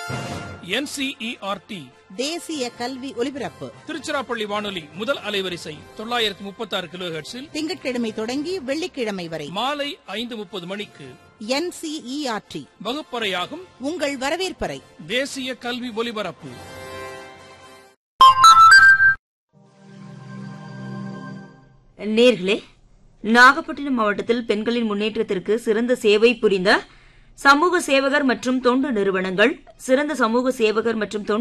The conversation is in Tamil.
என்சிஇஆர்டி தேசிய கல்வி ஒலிபரப்பு திருச்சிராப்பள்ளி வானொலி முதல் அலைவரிசை தொள்ளாயிரத்தி முப்பத்தி ஆறு கிலோ திங்கட்கிழமை தொடங்கி வெள்ளிக்கிழமை வரை மாலை ஐந்து முப்பது மணிக்கு என்சிஇஆர்டி வகுப்பறையாகும் உங்கள் வரவேற்பறை தேசிய கல்வி ஒலிபரப்பு நேர்களே நாகப்பட்டினம் மாவட்டத்தில் பெண்களின் முன்னேற்றத்திற்கு சிறந்த சேவை புரிந்த சமூக சேவகர் மற்றும் தொண்டு நிறுவனங்கள் சிறந்த சமூக சேவகர் மற்றும் தொண்டு